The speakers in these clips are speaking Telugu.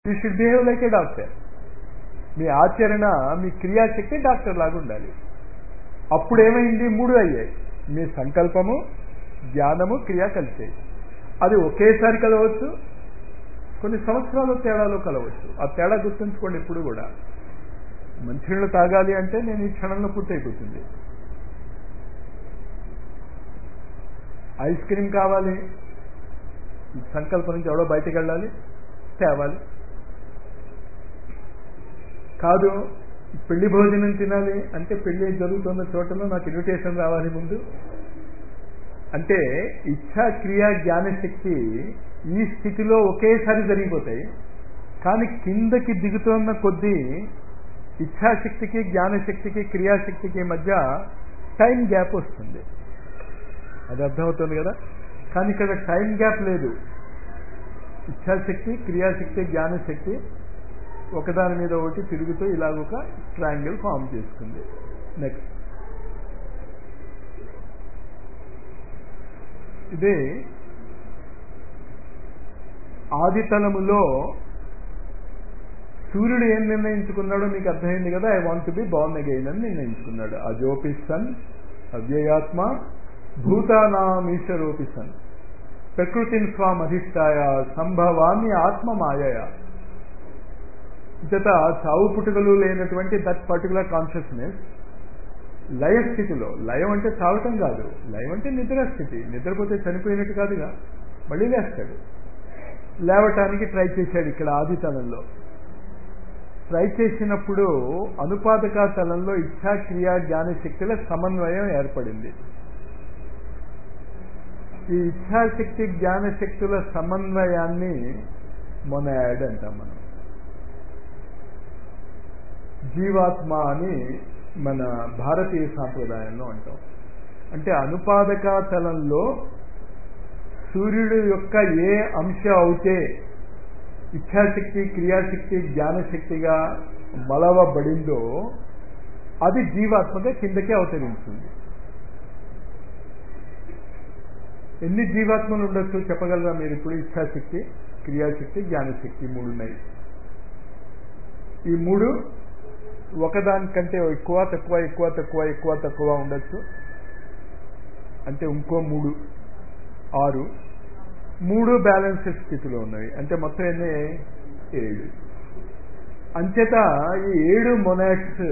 you should behave like a doctor మీ ఆచరణ మీ క్రియాశక్తి డాక్టర్ లాగా ఉండాలి అప్పుడు ఏమైంది మూడు అయ్యాయి మీ సంకల్పము జ్ఞానము క్రియ కలిసాయి అది ఒకేసారి కలవచ్చు కొన్ని సంవత్సరాల తేడాలో కలవచ్చు ఆ తేడా గుర్తుంచుకోండి ఇప్పుడు కూడా మంచినీళ్ళు తాగాలి అంటే నేను ఈ క్షణంలో పూర్తయిపోతుంది ఐస్ క్రీమ్ కావాలి సంకల్పం నుంచి ఎవడో బయటకు వెళ్ళాలి తేవాలి కాదు పెళ్లి భోజనం తినాలి అంటే పెళ్లి జరుగుతున్న చోటలో నాకు ఇన్విటేషన్ రావాలి ముందు అంటే ఇచ్ఛా క్రియ జ్ఞానశక్తి ఈ స్థితిలో ఒకేసారి జరిగిపోతాయి కానీ కిందకి దిగుతున్న కొద్దీ ఇచ్ఛాశక్తికి జ్ఞానశక్తికి క్రియాశక్తికి మధ్య టైం గ్యాప్ వస్తుంది అది అర్థమవుతుంది కదా కానీ ఇక్కడ టైం గ్యాప్ లేదు ఇచ్ఛాశక్తి క్రియాశక్తి జ్ఞానశక్తి ఒకదాని మీద ఒకటి తిరుగుతూ ఇలాగొక ట్రయాంగిల్ ఫామ్ చేసుకుంది నెక్స్ట్ ఇదే ఆదితలములో సూర్యుడు ఏం నిర్ణయించుకున్నాడో మీకు అర్థమైంది కదా I want to be born again అని నిర్ణయించుకున్నాడు అజోపి సన్ అవ్యయాత్మ భూతానామీశ్వరోపి సన్ ప్రకృతిని స్వామధిష్టాయ సంభవాన్ని ఆత్మ మాయయ జత చావు పుట్టుకలు లేనటువంటి దట్ పర్టికులర్ కాన్షియస్నెస్ లయ స్థితిలో లయం అంటే చావటం కాదు లయం అంటే నిద్ర స్థితి నిద్రపోతే చనిపోయినట్టు కాదుగా మళ్ళీ లేస్తాడు లేవటానికి ట్రై చేశాడు ఇక్కడ ఆది తలంలో ట్రై చేసినప్పుడు అనుపాదక తలంలో ఇచ్ఛా క్రియా జ్ఞానశక్తుల సమన్వయం ఏర్పడింది ఈ ఇచ్ఛాశక్తి జ్ఞానశక్తుల సమన్వయాన్ని మొనాడ్ అంటాం మనం జీవాత్మ అని మన భారతీయ సాంప్రదాయంలో అంటాం అంటే అనుపాదక తలంలో సూర్యుడు యొక్క ఏ అంశ అవుతే ఇచ్ఛాశక్తి క్రియాశక్తి జ్ఞానశక్తిగా మలవబడిందో అది జీవాత్మగా కిందకే అవతరించింది ఎన్ని జీవాత్మలు ఉండొచ్చు చెప్పగలరా మీరు ఇప్పుడు ఇచ్ఛాశక్తి క్రియాశక్తి జ్ఞానశక్తి మూడు ఉన్నాయి ఈ మూడు ఒకదానికంటే ఎక్కువ తక్కువ ఎక్కువ తక్కువ ఎక్కువ తక్కువ ఉండొచ్చు అంటే ఇంకో మూడు ఆరు మూడు బ్యాలెన్స్ స్థితిలో ఉన్నవి అంటే మొత్తం ఎన్ని ఏడు అంచేత ఈ ఏడు మొనాక్స్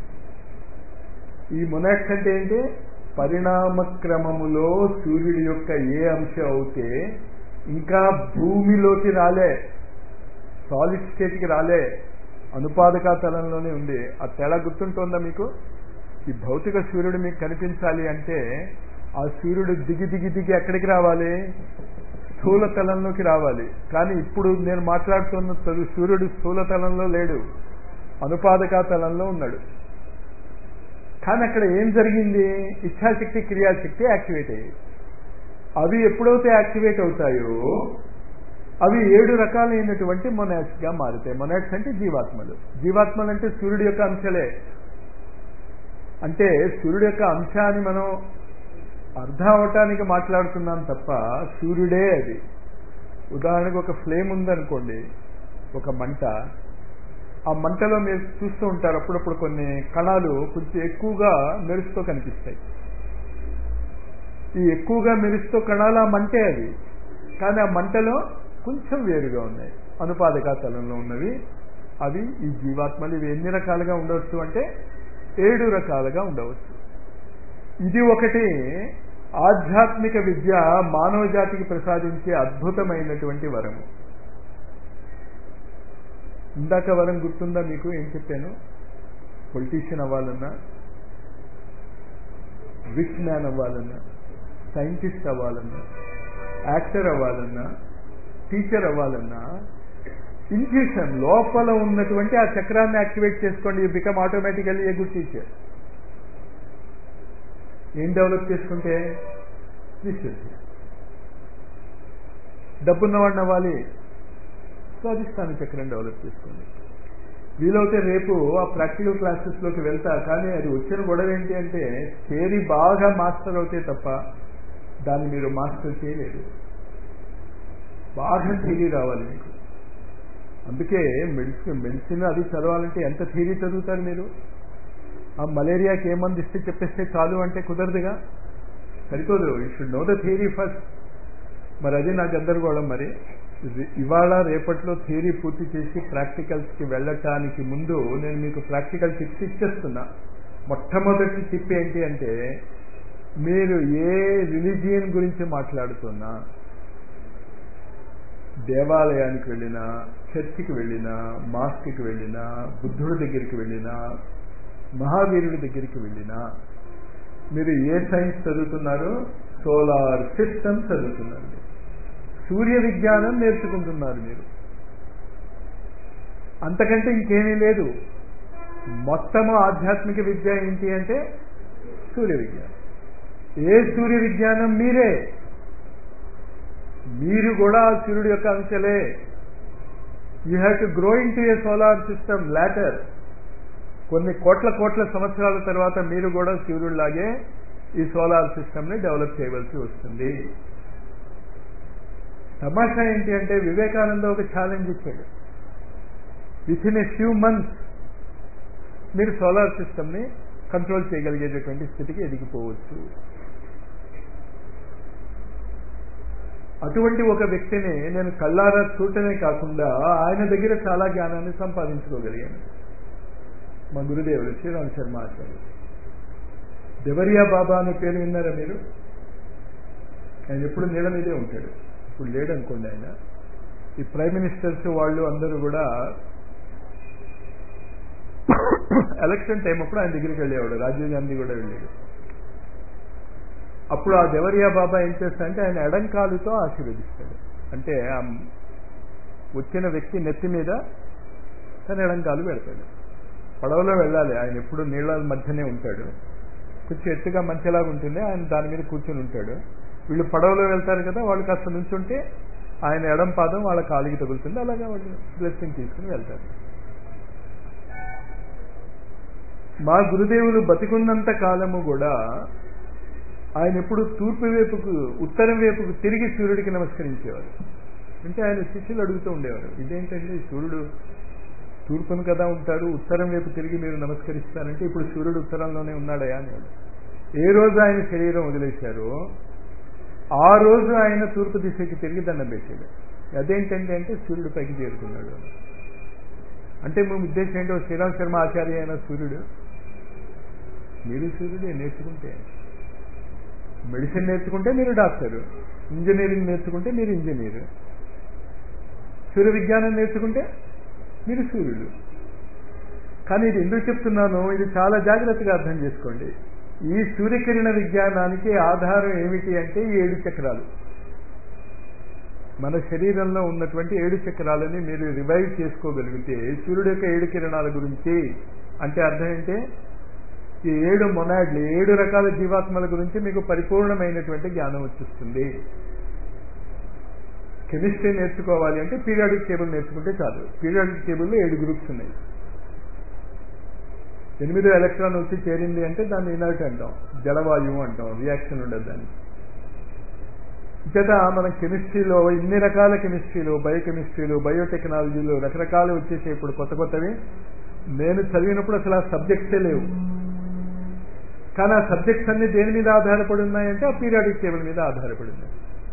ఈ మొనాక్స్ అంటే ఏంటి పరిణామ క్రమములో సూర్యుడి యొక్క ఏ అంశం అవుతే ఇంకా భూమిలోకి రాలే సాలిడ్ స్టేట్కి రాలే అనుపాదక తలంలోనే ఉంది ఆ తేడా గుర్తుంటుందా మీకు ఈ భౌతిక సూర్యుడు మీకు కనిపించాలి అంటే ఆ సూర్యుడు దిగి దిగి దిగి ఎక్కడికి రావాలి స్థూల తలంలోకి రావాలి కానీ ఇప్పుడు నేను మాట్లాడుతున్న సూర్యుడు స్థూల తలంలో లేడు అనుపాదక తలంలో ఉన్నాడు కానీ అక్కడ ఏం జరిగింది ఇచ్ఛాశక్తి క్రియాశక్తి యాక్టివేట్ అయ్యాయి అవి ఎప్పుడైతే యాక్టివేట్ అవుతాయో అవి ఏడు రకాలైనటువంటి మొనాట్స్ గా మారుతాయి మొనాట్స్ అంటే జీవాత్మలు జీవాత్మలు అంటే సూర్యుడి యొక్క అంశలే అంటే సూర్యుడి యొక్క అంశాన్ని మనం అర్థం అవటానికి మాట్లాడుతున్నాం తప్ప సూర్యుడే అది ఉదాహరణకు ఒక ఫ్లేమ్ ఉందనుకోండి ఒక మంట ఆ మంటలో మీరు చూస్తూ ఉంటారు అప్పుడప్పుడు కొన్ని కణాలు కొంచెం ఎక్కువగా మెరుస్తూ కనిపిస్తాయి ఈ ఎక్కువగా మెరుస్తూ కణాలు ఆ మంటే అది కానీ ఆ మంటలో కొంచెం వేరుగా ఉన్నాయి అనుపాదక తలంలో ఉన్నవి అవి ఈ జీవాత్మలు ఇవి ఎన్ని రకాలుగా ఉండవచ్చు అంటే ఏడు రకాలుగా ఉండవచ్చు ఇది ఒకటి ఆధ్యాత్మిక విద్య మానవ జాతికి ప్రసాదించే అద్భుతమైనటువంటి వరము ఇందాక వరం గుర్తుందా మీకు ఏం చెప్పాను పొలిటీషియన్ అవ్వాలన్నా రిచ్ మ్యాన్ అవ్వాలన్నా సైంటిస్ట్ అవ్వాలన్నా యాక్టర్ అవ్వాలన్నా టీచర్ అవ్వాలన్నా ఇంట్యూషన్ లోపల ఉన్నటువంటి ఆ చక్రాన్ని యాక్టివేట్ చేసుకోండి you become automatically a good teacher ఏం డెవలప్ చేసుకుంటే విశ్వసి డబ్బున్నవాడిని అవ్వాలి స్వాధిష్టాన చక్రం డెవలప్ చేసుకోండి వీలైతే రేపు ఆ ప్రాక్టికల్ క్లాసెస్లోకి వెళ్తా కానీ అది వచ్చిన గొడవ ఏంటి అంటే థియరీ బాగా మాస్టర్ అవుతే తప్ప దాన్ని మీరు మాస్టర్ చేయలేరు బాగా థియరీ రావాలి మీకు అందుకే మెడిసిన్ మెడిసిన్ అది చదవాలంటే ఎంత థియరీ చదువుతారు మీరు ఆ మలేరియాకి ఏ మంది ఇస్తే చెప్పేస్తే చాలు అంటే కుదరదుగా సరిపోదు you should know the theory first మరి అది నా గందరగోళం మరి ఇవాళ రేపట్లో థియరీ పూర్తి చేసి ప్రాక్టికల్స్కి వెళ్ళటానికి ముందు నేను మీకు ప్రాక్టికల్ టిప్స్ ఇచ్చేస్తున్నా మొట్టమొదటి టిప్ ఏంటి అంటే మీరు ఏ రిలీజియన్ గురించి మాట్లాడుతున్నా దేవాలయానికి వెళ్ళినా చర్చికి వెళ్ళినా మాస్క్కి వెళ్ళినా బుద్ధుడి దగ్గరికి వెళ్ళినా మహావీరుడి దగ్గరికి వెళ్ళినా మీరు ఏ సైన్స్ చదువుతున్నారు సోలార్ సిస్టమ్ చదువుతున్నారు సూర్య విజ్ఞానం నేర్చుకుంటున్నారు మీరు అంతకంటే ఇంకేమీ లేదు మొత్తము ఆధ్యాత్మిక విద్య ఏంటి అంటే సూర్య విజ్ఞానం ఏ సూర్య విజ్ఞానం మీరే మీరు కూడా సూర్యుడి యొక్క అంశలే you have to grow into a solar system later కొన్ని కోట్ల కోట్ల సంవత్సరాల తర్వాత మీరు కూడా సూర్యుడిలాగే ఈ సోలార్ సిస్టమ్ని డెవలప్ చేయవలసి వస్తుంది తమాషా ఏంటి అంటే వివేకానంద ఒక ఛాలెంజ్ ఇచ్చాడు within a few months మీరు సోలార్ సిస్టమ్ని కంట్రోల్ చేయగలిగేటటువంటి స్థితికి ఎదిగిపోవచ్చు అటువంటి ఒక వ్యక్తిని నేను కళ్ళారా చూడటమే కాకుండా ఆయన దగ్గర చాలా జ్ఞానాన్ని సంపాదించుకోగలిగాను మా గురుదేవుడు శ్రీరామ్ శర్మ ఆచార్య దెవరియా బాబా అనే పేరు విన్నారా మీరు ఆయన ఎప్పుడు నీళ్ళ మీదే ఉంటాడు ఇప్పుడు లేడనుకోండి ఆయన ఈ ప్రైమ్ మినిస్టర్స్ వాళ్ళు అందరూ కూడా ఎలక్షన్ టైం అప్పుడు ఆయన దగ్గరికి వెళ్ళేవాడు రాజీవ్ గాంధీ కూడా వెళ్ళాడు అప్పుడు ఆ దేవరియా బాబా ఏం చేస్తాడంటే ఆయన ఎడంకాలుతో ఆశీర్వదిస్తాడు అంటే ఆ వచ్చిన వ్యక్తి నెత్తి మీద తన ఎడంకాలు పెడతాడు పడవలో వెళ్ళాలి ఆయన ఎప్పుడు నీళ్ళ మధ్యనే ఉంటాడు కొంచెం ఎత్తుగా మంచిలాగా ఉంటుంది ఆయన దాని మీద కూర్చొని ఉంటాడు వీళ్ళు పడవలో వెళ్తారు కదా వాళ్ళు కాస్త నుంచుంటే ఆయన ఎడం పాదం వాళ్ళ కాలికి తగులుతుంది అలాగే వాళ్ళు బ్లెస్సింగ్ తీసుకుని వెళ్తారు మా గురుదేవులు బతికున్నంత కాలము కూడా ఆయన ఎప్పుడు తూర్పు వైపుకు ఉత్తరం వైపుకు తిరిగి సూర్యుడికి నమస్కరించేవారు అంటే ఆయన శిష్యులు అడుగుతూ ఉండేవారు ఇదేంటండి సూర్యుడు తూర్పును కదా ఉంటాడు ఉత్తరం వైపు తిరిగి మీరు నమస్కరిస్తారంటే ఇప్పుడు సూర్యుడు ఉత్తరంలోనే ఉన్నాడయా అనేవాడు ఏ రోజు ఆయన శరీరం వదిలేశారో ఆ రోజు ఆయన తూర్పు దిశకి తిరిగి దండం పెట్టాడు అదేంటంటే అంటే సూర్యుడు పైకి చేరుకున్నాడు అంటే మేము ఉద్దేశం ఏంటో శ్రీరామ్ శర్మ ఆచార్య అయిన సూర్యుడు మీరు సూర్యుడే నేర్చుకుంటే మెడిసిన్ నేర్చుకుంటే మీరు డాక్టరు ఇంజనీరింగ్ నేర్చుకుంటే మీరు ఇంజనీర్ సూర్య విజ్ఞానం నేర్చుకుంటే మీరు సూర్యుడు కానీ ఇది ఎందుకు చెప్తున్నాను ఇది చాలా జాగ్రత్తగా అర్థం చేసుకోండి ఈ సూర్యకిరణ విజ్ఞానానికి ఆధారం ఏమిటి అంటే ఈ ఏడు చక్రాలు మన శరీరంలో ఉన్నటువంటి ఏడు చక్రాలని మీరు రివైవ్ చేసుకోగలిగితే సూర్యుడు యొక్క ఏడు కిరణాల గురించి అంటే అర్థం ఏంటి ఈ ఏడు మొనాడ్లు ఏడు రకాల జీవాత్మల గురించి మీకు పరిపూర్ణమైనటువంటి జ్ఞానం వచ్చేస్తుంది కెమిస్ట్రీ నేర్చుకోవాలి అంటే పీరియాడిక్ టేబుల్ నేర్చుకుంటే చాలు పీరియాడిక్ టేబుల్లో ఏడు గ్రూప్స్ ఉన్నాయి ఎనిమిదో ఎలక్ట్రాన్ వచ్చి చేరింది అంటే దాన్ని ఇనర్ట్ అంటాం జలవాయువు అంటాం రియాక్షన్ ఉండదు దానికి చేత మన కెమిస్ట్రీలో ఇన్ని రకాల కెమిస్ట్రీలు బయోకెమిస్ట్రీలు బయోటెక్నాలజీలు రకరకాలు వచ్చేసి ఇప్పుడు కొత్త కొత్తవి నేను చదివినప్పుడు అసలు ఆ సబ్జెక్ట్సే లేవు కానీ ఆ సబ్జెక్ట్స్ అన్ని దేని మీద ఆధారపడి ఉన్నాయంటే ఆ పీరియాడిక్ టేబుల్ మీద ఆధారపడి ఉన్నాయి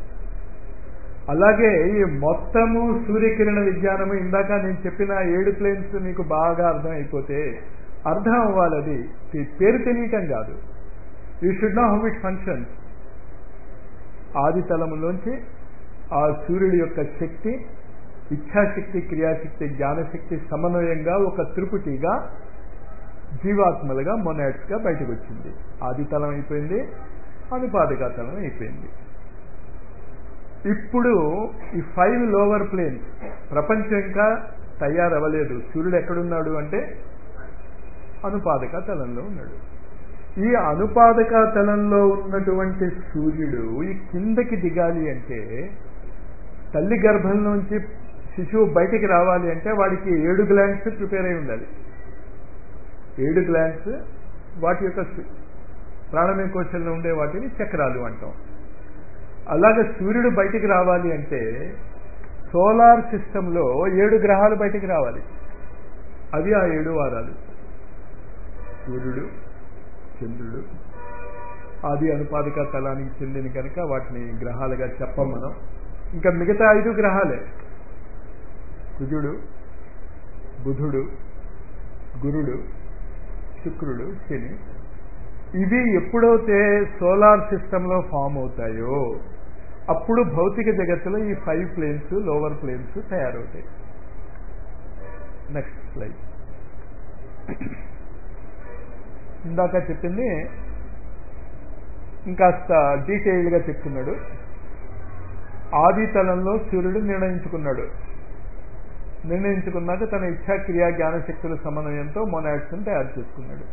అలాగే ఈ మొత్తము సూర్యకిరణ విజ్ఞానము ఇందాక నేను చెప్పిన ఏడు ప్లేన్స్ మీకు బాగా అర్థం అయిపోతే అర్థం అవ్వాలి అది పేరు తెలియటం కాదు you should know how it function ఆది తలములోంచి ఆ సూర్యుడి యొక్క శక్తి ఇచ్ఛాశక్తి క్రియాశక్తి జ్ఞానశక్తి సమన్వయంగా ఒక త్రిపుటిగా జీవాత్మలుగా మొనాట్స్గా బయటకు వచ్చింది ఆది తలం అయిపోయింది అనుపాదికా తలం అయిపోయింది ఇప్పుడు ఈ ఫైవ్ లోవర్ ప్లేన్స్ ప్రపంచం ఇంకా తయారవ్వలేదు సూర్యుడు ఎక్కడున్నాడు అంటే అనుపాదక తలంలో ఉన్నాడు ఈ అనుపాదక తలంలో ఉన్నటువంటి సూర్యుడు ఈ కిందకి దిగాలి అంటే తల్లి గర్భంలోంచి శిశువు బయటికి రావాలి అంటే వాడికి ఏడు గ్లాండ్స్ ప్రిపేర్ అయి ఉండాలి ఏడు గ్లాండ్స్ వాటి యొక్క ప్రాణమయ కోశంలో ఉండే వాటిని చక్రాలు అంటాం అలాగే సూర్యుడు బయటికి రావాలి అంటే సోలార్ సిస్టంలో ఏడు గ్రహాలు బయటికి రావాలి అవి ఆ ఏడు వారాలు సూర్యుడు చంద్రుడు ఆది అనుపాదిక తలానికి చెందిన కనుక వాటిని గ్రహాలుగా చెప్పం మనం ఇంకా మిగతా ఐదు గ్రహాలే కుజుడు బుధుడు గురుడు శుక్రుడు శని ఇవి ఎప్పుడైతే సోలార్ సిస్టంలో ఫామ్ అవుతాయో అప్పుడు భౌతిక జగత్తులో ఈ ఫైవ్ ప్లేన్స్ లోవర్ ప్లేన్స్ తయారవుతాయి నెక్స్ట్ స్లైడ్ ఇందాక చెప్పింది ఇంకాస్త డీటెయిల్డ్గా చెప్తున్నాడు ఆది తలంలో సూర్యుడు నిర్ణయించుకున్నాడు నిర్ణయించుకున్నాక తన ఇచ్ఛా క్రియా జ్ఞానశక్తుల సమన్వయంతో మొనాట్స్ని తయారు చేసుకున్నాడు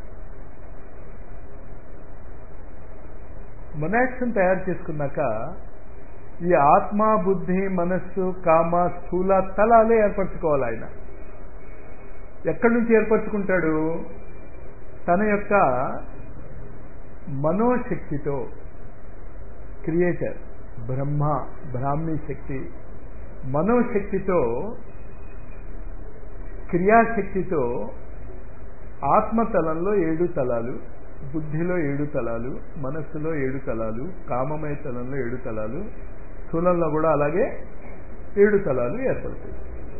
మొనాట్స్ని తయారు చేసుకున్నాక ఈ ఆత్మ బుద్ధి మనస్సు కామ స్థూల తలాలే ఏర్పరచుకోవాలి ఆయన ఎక్కడి నుంచి ఏర్పరచుకుంటాడు తన యొక్క మనోశక్తితో క్రియేటర్ బ్రహ్మ బ్రాహ్మీ శక్తి మనోశక్తితో క్రియాశక్తితో ఆత్మతలంలో ఏడు తలాలు బుద్ధిలో ఏడు తలాలు మనస్సులో ఏడు తలాలు కామమయ తలంలో ఏడు తలాలు స్థూలంలో కూడా అలాగే ఏడు తలాలు ఏర్పడతాయి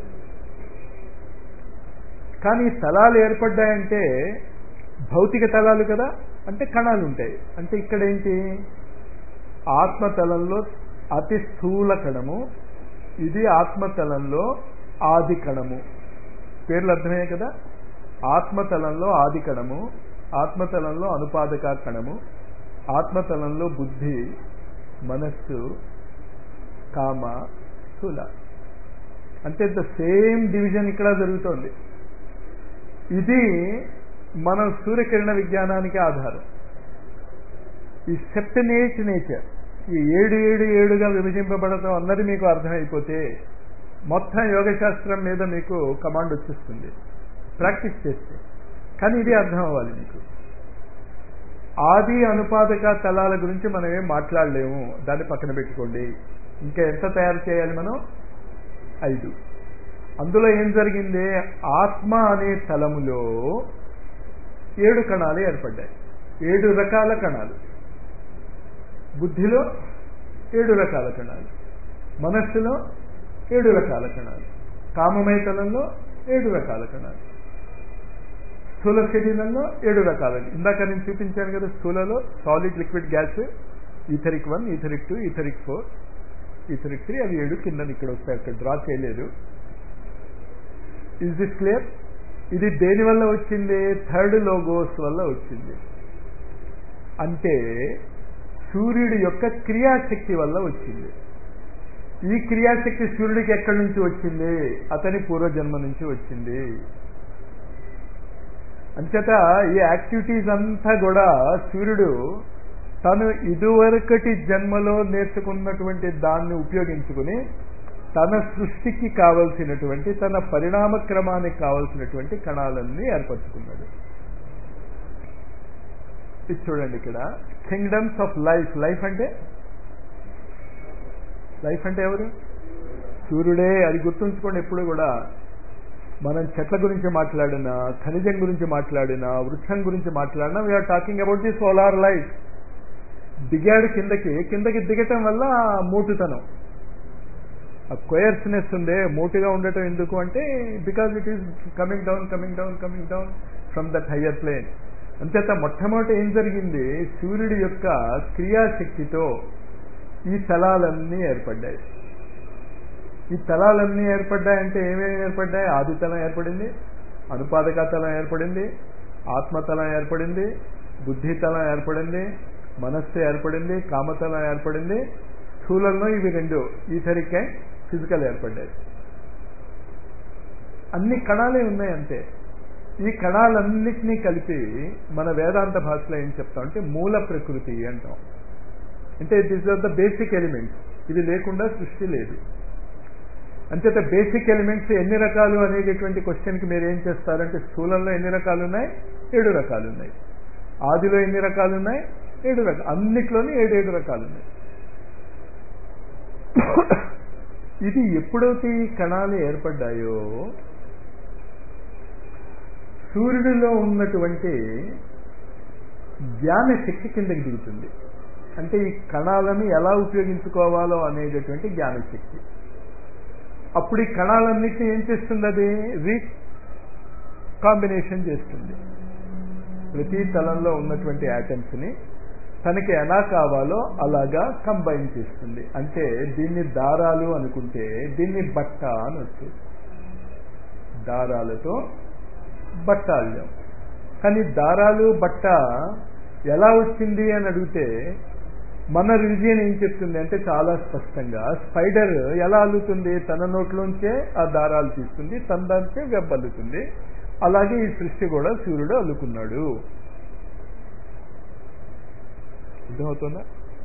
కానీ తలాలు ఏర్పడ్డాయంటే భౌతిక తలాలు కదా అంటే కణాలు ఉంటాయి అంటే ఇక్కడ ఏంటి ఆత్మతలంలో అతి స్థూల కణము ఇది ఆత్మతలంలో ఆది కణము పేర్లు అర్థమయ్యే కదా ఆత్మతలంలో ఆది కణము ఆత్మతలంలో అనుపాదక కణము ఆత్మతలంలో బుద్ధి మనస్సు కామ స్థూల అంటే ద సేమ్ డివిజన్ ఇక్కడ జరుగుతోంది ఇది మన సూర్యకిరణ విజ్ఞానానికి ఆధారం ఈ సెప్టనేట్ నేచర్ ఈ ఏడు ఏడు ఏడుగా విభజింపబడటం అన్నది మీకు అర్థమైపోతే మొత్తం యోగశాస్త్రం మీద మీకు కమాండ్ వచ్చేస్తుంది ప్రాక్టీస్ చేస్తే కానీ ఇది అర్థం అవ్వాలి మీకు ఆది అనుపాదక తలాల గురించి మనం ఏం మాట్లాడలేము దాన్ని పక్కన పెట్టుకోండి ఇంకా ఎంత తయారు చేయాలి మనం ఐదు అందులో ఏం జరిగింది ఆత్మ అనే తలములో ఏడు కణాలు ఏర్పడ్డాయి ఏడు రకాల కణాలు బుద్ధిలో ఏడు రకాల కణాలు మనస్సులో ఏడు రకాల కణాలు కామమయ తలంలో ఏడు రకాల కణాలు స్థూల శరీరంలో ఏడు రకాల ఇందాక నేను చూపించాను కదా స్థూలలో solid liquid gas etheric one etheric two etheric four etheric three అవి ఏడు కింద ఇక్కడ వస్తాయి అక్కడ డ్రా చేయలేదు ఇస్ దిస్ క్లియర్ ఇది దేని వల్ల వచ్చింది థర్డ్ లోగోస్ వల్ల వచ్చింది అంటే సూర్యుడి యొక్క క్రియాశక్తి వల్ల వచ్చింది ఈ క్రియాశక్తి సూర్యుడికి ఎక్కడి నుంచి వచ్చింది అతని పూర్వజన్మ నుంచి వచ్చింది అంచేత ఈ యాక్టివిటీస్ అంతా కూడా సూర్యుడు తను ఇదివరకటి జన్మలో నేర్చుకున్నటువంటి దాన్ని ఉపయోగించుకుని తన సృష్టికి కావలసినటువంటి తన పరిణామ క్రమానికి కావలసినటువంటి కణాలన్నీ ఏర్పరచుకున్నాడు ఇది చూడండి ఇక్కడ కింగ్డమ్స్ ఆఫ్ లైఫ్ లైఫ్ అంటే లైఫ్ అంటే ఎవరు సూర్యుడే అది గుర్తుంచుకోండి ఎప్పుడు కూడా మనం చెట్ల గురించి మాట్లాడినా ఖనిజం గురించి మాట్లాడినా వృక్షం గురించి మాట్లాడినా we're talking about the solar life దిగాడు కిందకి కిందకి దిగటం వల్ల మూటుతనం ఆ కొయర్స్నెస్ ఉండే మోటుగా ఉండటం ఎందుకు అంటే because it is coming down coming down coming down from that higher plane అంచేత మొట్టమొదటి ఏం జరిగింది సూర్యుడి యొక్క క్రియాశక్తితో ఈ తలాలన్నీ ఏర్పడ్డాయి ఈ తలాలన్నీ ఏర్పడ్డాయంటే ఏమేమి ఏర్పడ్డాయి ఆది తలం ఏర్పడింది అనుపాదక తలం ఏర్పడింది ఆత్మతలం ఏర్పడింది బుద్ధి తలం ఏర్పడింది మనస్సు ఏర్పడింది కామతలం ఏర్పడింది స్థూలంలో ఇవి రెండు ఈథరిక్ అండ్ ఫిజికల్ ఏర్పడ్డాయి అన్ని కణాలే ఉన్నాయి అంతే ఈ కణాలన్నిటినీ కలిపి మన వేదాంత భాషలో ఏం చెప్తాం అంటే మూల ప్రకృతి అంటాం అంటే this are the basic elements ఇవి లేకుండా సృష్టి లేదు అంచేత బేసిక్ ఎలిమెంట్స్ ఎన్ని రకాలు అనేటటువంటి క్వశ్చన్కి మీరు ఏం చేస్తారంటే స్థూలంలో ఎన్ని రకాలు ఉన్నాయి ఏడు రకాలు ఉన్నాయి ఆదిలో ఎన్ని రకాలు ఉన్నాయి ఏడు రకాలు అన్నిట్లోనే ఏడు ఏడు రకాలు ఉన్నాయి ఇది ఎప్పుడైతే ఈ కణాలు ఏర్పడ్డాయో సూర్యుడిలో ఉన్నటువంటి జ్ఞాన శక్తి కిందకి దిగుతుంది అంటే ఈ కణాలను ఎలా ఉపయోగించుకోవాలో అనేటటువంటి జ్ఞానశక్తి అప్పుడు ఈ కణాలన్నిటిని ఏం చేస్తుంది అది రీ కాంబినేషన్ చేస్తుంది ప్రతి తలంలో ఉన్నటువంటి యాటమ్స్ని తనకి ఎలా కావాలో అలాగా కంబైన్ చేస్తుంది అంటే దీన్ని దారాలు అనుకుంటే దీన్ని బట్ట అని వచ్చేది దారాలతో బట్ట అల్లాం కానీ దారాలు బట్ట ఎలా వచ్చింది అని అడిగితే మన రిలిజియన్ ఏం చెప్తుంది అంటే చాలా స్పష్టంగా స్పైడర్ ఎలా అల్లుతుంది తన నోట్లోంచే ఆ దారాలు తీస్తుంది తన దాంచే వెబ్ అల్లుతుంది అలాగే ఈ సృష్టి కూడా సూర్యుడు అల్లుకున్నాడు అర్థమవుతుందా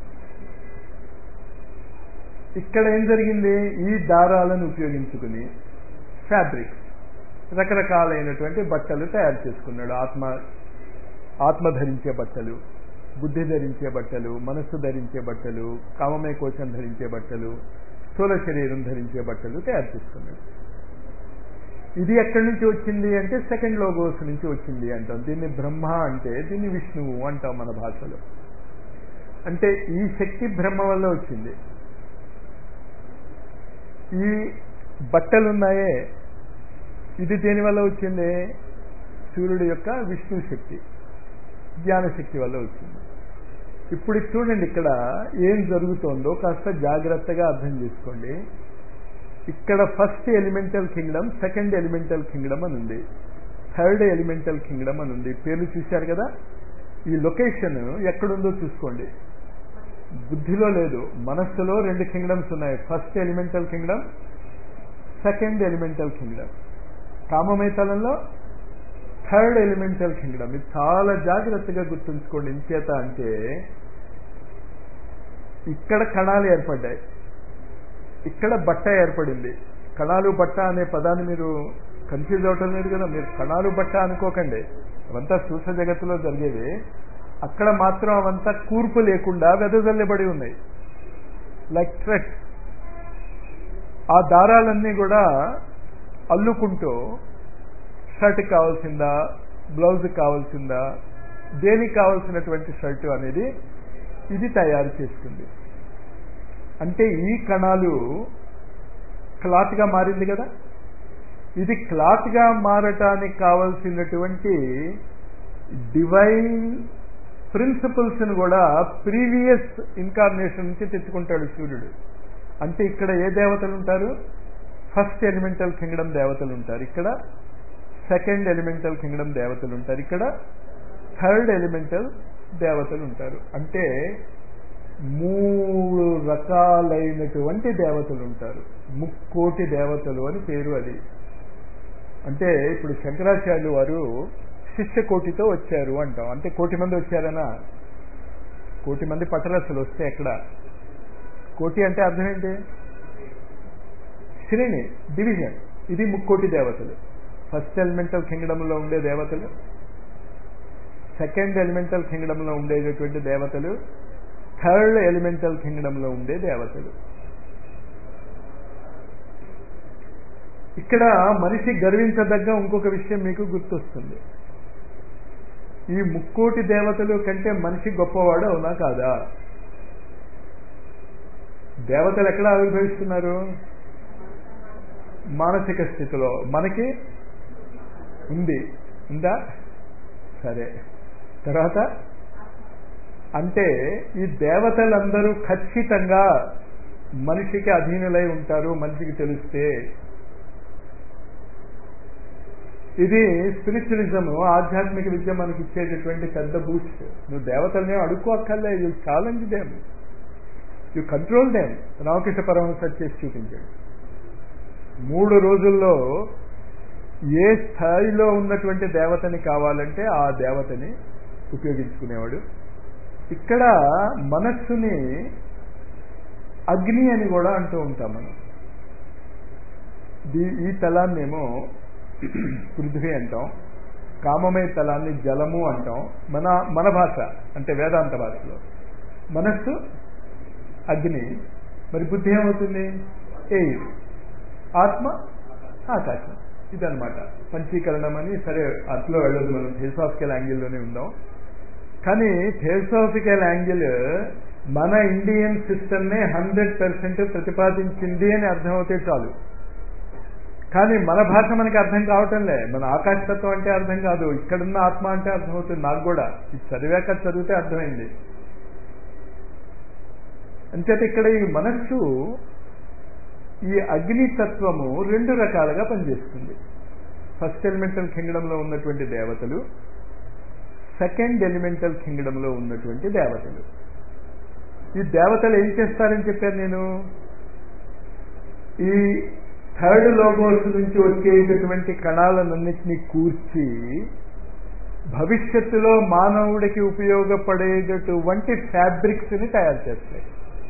ఇక్కడ ఏం జరిగింది ఈ దారాలను ఉపయోగించుకుని ఫ్యాబ్రిక్స్ రకరకాలైనటువంటి బట్టలు తయారు చేసుకున్నాడు ఆత్మ ఆత్మ ధరించే బట్టలు బుద్ధి ధరించే బట్టలు మనస్సు ధరించే బట్టలు కామమే కోశం ధరించే బట్టలు స్థూల శరీరం ధరించే బట్టలు తయారు చేసుకున్నాడు ఇది ఎక్కడి నుంచి వచ్చింది అంటే సెకండ్ లోగోస్ నుంచి వచ్చింది అంటాం దీన్ని బ్రహ్మ అంటే దీన్ని విష్ణువు అంటాం మన భాషలో అంటే ఈ శక్తి బ్రహ్మ వల్ల వచ్చింది ఈ బట్టలున్నాయే ఇది దేని వల్ల వచ్చింది సూర్యుడి యొక్క విష్ణు శక్తి జ్ఞానశక్తి వల్ల వచ్చింది ఇప్పుడు చూడండి ఇక్కడ ఏం జరుగుతోందో కాస్త జాగ్రత్తగా అర్థం చేసుకోండి ఇక్కడ first elemental kingdom second elemental kingdom అని ఉంది థర్డ్ ఎలిమెంటల్ కింగ్డమ్ అని ఉంది పేర్లు చూశారు కదా ఈ లొకేషన్ ఎక్కడుందో చూసుకోండి బుద్ధిలో లేదు మనస్సులో రెండు కింగ్డమ్స్ ఉన్నాయి first elemental kingdom second elemental kingdom కామమైతలంలో థర్డ్ ఎలిమెంటల్ కింగ్డమ్ ఇది చాలా జాగ్రత్తగా గుర్తుంచుకోండి ఇంచేత అంటే ఇక్కడ కణాలు ఏర్పడ్డాయి ఇక్కడ బట్ట ఏర్పడింది కణాలు బట్ట అనే పదాన్ని మీరు కన్ఫ్యూజ్ అవటం లేదు కదా మీరు కణాలు బట్ట అనుకోకండి అవంతా సూక్ష్మ జగత్తులో జరిగేవి అక్కడ మాత్రం అవంతా కూర్పు లేకుండా వెదజల్లబడి ఉన్నాయి లైక్ థ్రెడ్స్ ఆ దారాలన్నీ కూడా అల్లుకుంటూ షర్ట్ కావాల్సిందా బ్లౌజ్ కావాల్సిందా దేనికి కావాల్సినటువంటి షర్టు అనేది ఇది తయారు చేస్తుంది అంటే ఈ కణాలు క్లాత్గా మారింది కదా ఇది క్లాత్గా మారటానికి కావలసినటువంటి డివైన్ ప్రిన్సిపల్స్ని కూడా ప్రీవియస్ ఇన్కార్నేషన్ నుంచి తెచ్చుకుంటాడు సూర్యుడు అంటే ఇక్కడ ఏ దేవతలు ఉంటారు ఫస్ట్ ఎలిమెంటల్ కింగ్డమ్ దేవతలు ఉంటారు ఇక్కడ సెకండ్ ఎలిమెంటల్ కింగ్డమ్ దేవతలు ఉంటారు ఇక్కడ థర్డ్ ఎలిమెంటల్ దేవతలు ఉంటారు అంటే మూడు రకాలైనటువంటి దేవతలు ఉంటారు ముక్కోటి దేవతలు అని పేరు అది అంటే ఇప్పుడు శంకరాచార్యులు వారు శిష్య కోటితో వచ్చారు అంటాం అంటే కోటి మంది వచ్చారనా కోటి మంది పట్టరసులు వస్తే ఎక్కడ కోటి అంటే అర్థం ఏంటి శ్రేణి డివిజన్ ఇది ముక్కోటి దేవతలు ఫస్ట్ ఎలిమెంటల్ కింగ్డమ్లో ఉండే దేవతలు సెకండ్ ఎలిమెంటల్ కింగ్డమ్లో ఉండేటటువంటి దేవతలు థర్డ్ ఎలిమెంటల్ కింగ్డమ్లో ఉండే దేవతలు ఇక్కడ మనిషి గర్వించదగ్గ ఇంకొక విషయం మీకు గుర్తొస్తుంది ఈ ముక్కోటి దేవతలు కంటే మనిషి గొప్పవాడు అవునా కాదా దేవతలు ఎక్కడ ఆవిర్భవిస్తున్నారు మానసిక స్థితిలో మనకి ఉంది ఉందా సరే తర్వాత అంటే ఈ దేవతలందరూ ఖచ్చితంగా మనిషికి అధీనులై ఉంటారు మనిషికి తెలిస్తే ఇది స్పిరిచువలిజం ఆధ్యాత్మిక విద్య మనకి ఇచ్చేటటువంటి పెద్ద బూస్ట్ నువ్వు దేవతలనే అడుక్కోక్కర్లే you challenge them you control them Ramakrishna Paramahamsa చేసి చూపించాడు మూడు రోజుల్లో ఏ స్థాయిలో ఉన్నటువంటి దేవతని కావాలంటే ఆ దేవతని ఉపయోగించుకునేవాడు ఇక్కడ మనస్సుని అగ్ని అని కూడా అంటూ ఉంటాం మనం ఈ తలాన్నేమో పృథ్వీ అంటాం కామమయ తలాన్ని జలము అంటాం మన మన భాష అంటే వేదాంత భాషలో మనస్సు అగ్ని మరి బుద్ధి ఏమవుతుంది ఎయిర్ ఆత్మ ఆకాశం ఇదనమాట పంచీకరణం అని సరే అట్లా వెళ్ళదు మనం థియోసాఫికల్ యాంగిల్లోనే ఉందాం కానీ థియోసాఫికల్ యాంగిల్ మన ఇండియన్ సిస్టమ్నే హండ్రెడ్ పర్సెంట్ ప్రతిపాదించింది అని అర్థమవుతే చాలు కానీ మన భాష మనకి అర్థం కావటంలే మన ఆకాశతత్వం అంటే అర్థం కాదు ఇక్కడున్న ఆత్మ అంటే అర్థమవుతుంది నాకు కూడా ఇది చదివాక చదివితే అర్థమైంది అంచేత ఇక్కడ ఈ మనస్సు ఈ అగ్నితత్వము రెండు రకాలుగా పనిచేస్తుంది ఫస్ట్ ఎలిమెంటల్ కింగ్డంలో ఉన్నటువంటి దేవతలు సెకండ్ ఎలిమెంటల్ కింగ్డంలో ఉన్నటువంటి దేవతలు ఈ దేవతలు ఏం చేస్తారని చెప్పాను నేను ఈ థర్డ్ లోగోస్ నుంచి వచ్చేటటువంటి కణాలన్నింటినీ కూర్చి భవిష్యత్తులో మానవుడికి ఉపయోగపడేటటువంటి ఫ్యాబ్రిక్స్ ని తయారు చేస్తాయి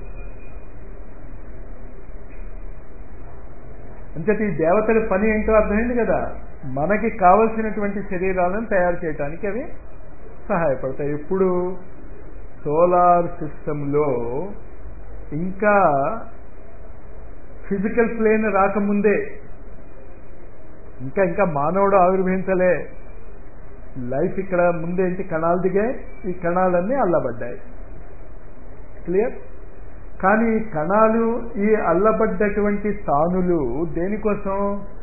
అంచేత ఈ దేవతల పని ఏంటో అర్థమైంది కదా మనకి కావలసినటువంటి శరీరాలను తయారు చేయడానికి అవి సహాయపడతాయి ఎప్పుడు సోలార్ సిస్టంలో ఇంకా ఫిజికల్ ప్లేన్ రాకముందే ఇంకా ఇంకా మానవుడు ఆవిర్భవించలే లైఫ్ ఇక్కడ ముందేంటి కణాలు దిగాయి ఈ కణాలన్నీ అల్లబడ్డాయి క్లియర్ కానీ ఈ కణాలు ఈ అల్లబడ్డటువంటి తానులు దేనికోసం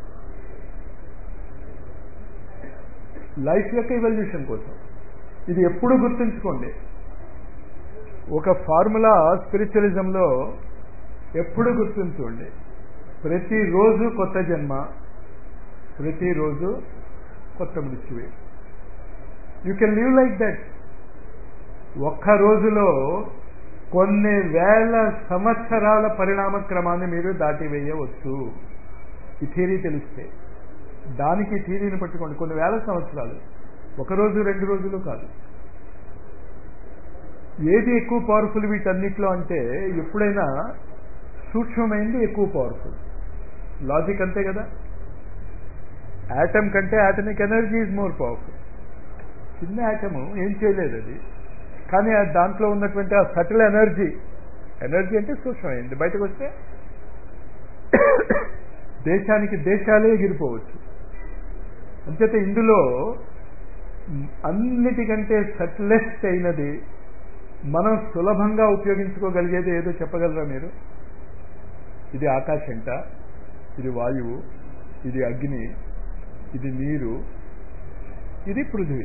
లైఫ్ యొక్క ఇవల్యూషన్ కోసం ఇది ఎప్పుడు గుర్తుంచుకోండి ఒక ఫార్ములా స్పిరిచువలిజంలో ఎప్పుడు గుర్తుంచుకోండి ప్రతిరోజు కొత్త జన్మ ప్రతిరోజు కొత్త మృత్యువే you can live like that ఒక్క రోజులో కొన్ని వేల సంవత్సరాల పరిణామ క్రమాన్ని మీరు దాటివేయవచ్చు ఈ థీరీ తెలిస్తే దానికి థీరీని పట్టుకోండి కొన్ని వేల సంవత్సరాలు ఒక రోజు రెండు రోజులు కాదు ఏది ఎక్కువ పవర్ఫుల్ వీటన్నిటిలో అంటే ఎప్పుడైనా సూక్ష్మమైంది ఎక్కువ పవర్ఫుల్ లాజిక్ అంతే కదా యాటమ్ కంటే atomic energy is more powerful చిన్న యాటము ఏం చేయలేదు అది కానీ దాంట్లో ఉన్నటువంటి ఆ సటిల్ ఎనర్జీ ఎనర్జీ అంటే సూక్ష్మమైంది బయటకు వస్తే దేశానికి దేశాలే ఎగిరిపోవచ్చు అంచేత ఇందులో అన్నిటికంటే సటిలెస్ట్ అయినది మనం సులభంగా ఉపయోగించుకోగలిగేది ఏదో చెప్పగలరా మీరు ఇది ఆకాశంట ఇది వాయువు ఇది అగ్ని ఇది నీరు ఇది పృథివీ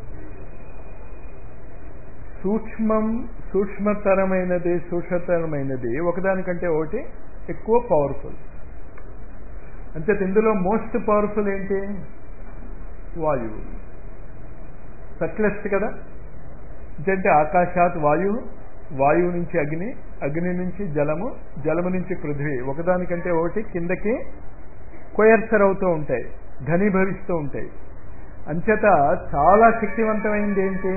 సూక్ష్మం సూక్ష్మతరమైనది సూక్ష్మతరమైనది ఒకదానికంటే ఒకటి ఎక్కువ పవర్ఫుల్ అంటే ఇందులో మోస్ట్ పవర్ఫుల్ ఏంటి వాయువు సట్లెస్ట్ కదా అంటే ఆకాశాత్ వాయువు వాయువు నుంచి అగ్ని అగ్ని నుంచి జలము జలము నుంచి పృథ్వీ ఒకదానికంటే ఒకటి కిందకి కొయర్సర్ అవుతూ ఉంటాయి ఘనీభవిస్తూ ఉంటాయి అంచేత చాలా శక్తివంతమైంది ఏంటి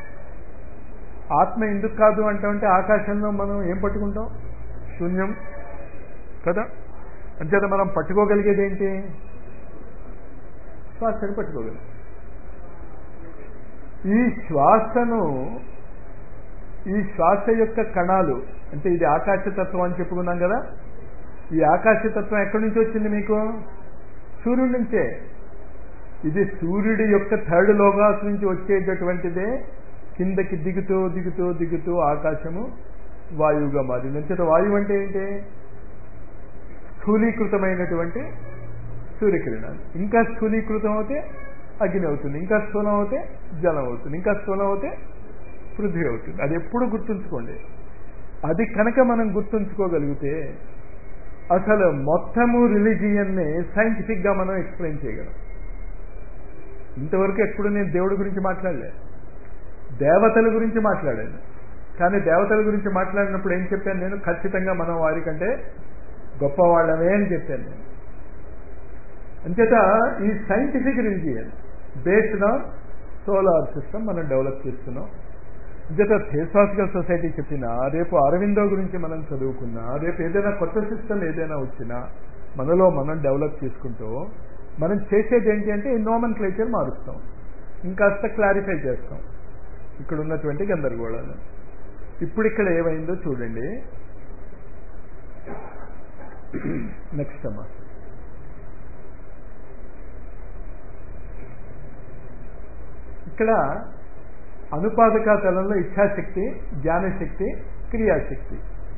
ఆత్మ ఎందుకు కాదు అంటామంటే ఆకాశంలో మనం ఏం పట్టుకుంటాం శూన్యం కదా అంచేత మనం పట్టుకోగలిగేది ఏంటి శ్వాసని పట్టుకోగలం ఈ శ్వాసను ఈ శ్వాస యొక్క కణాలు అంటే ఇది ఆకాశతత్వం అని చెప్పుకున్నాం కదా ఈ ఆకాశతత్వం ఎక్కడి నుంచి వచ్చింది మీకు సూర్యుడి నుంచే ఇది సూర్యుడి యొక్క థర్డ్ లోగాస్ నుంచి వచ్చేటటువంటిదే కిందకి దిగుతూ దిగుతూ దిగుతూ ఆకాశము వాయువుగా మారింది అంచేత వాయువు అంటే ఏంటి స్థూలీకృతమైనటువంటి సూర్యకిరణాలు ఇంకా స్థూలీకృతం అవుతే అగ్ని అవుతుంది ఇంకా స్థూలం అవుతే జలం అవుతుంది ఇంకా స్థూలం అవుతే పృథ్వీ అవుతుంది అది ఎప్పుడు గుర్తుంచుకోండి అది కనుక మనం గుర్తుంచుకోగలిగితే అసలు మొత్తము రిలీజియన్ని సైంటిఫిక్ గా మనం ఎక్స్ప్లెయిన్ చేయగలం ఇంతవరకు ఎప్పుడు నేను దేవుడి గురించి మాట్లాడలే దేవతల గురించి మాట్లాడాను కానీ దేవతల గురించి మాట్లాడినప్పుడు ఏం చెప్పాను నేను ఖచ్చితంగా మనం వారికంటే గొప్పవాళ్ళమే అని చెప్పాను నేను అంచేత ఈ scientific religion based on solar system మనం డెవలప్ చేస్తున్నాం అంచేత థియోసాఫికల్ సొసైటీ చెప్పినా రేపు అరవిందో గురించి మనం చదువుకున్నా రేపు ఏదైనా కొత్త సిస్టమ్ ఏదైనా వచ్చినా మనలో మనం డెవలప్ చేసుకుంటూ మనం చేసేది ఏంటి అంటే ఈ నోమన్ క్లేచర్ మారుస్తాం ఇంకాస్త క్లారిఫై చేస్తాం ఇక్కడ ఉన్నటువంటి గందరగోళాలు ఇప్పుడు ఇక్కడ ఏమైందో చూడండి నెక్స్ట్ అమ్మా ఇక్కడ అనుపాదక తలంలో ఇచ్ఛాశక్తి జ్ఞానశక్తి క్రియాశక్తి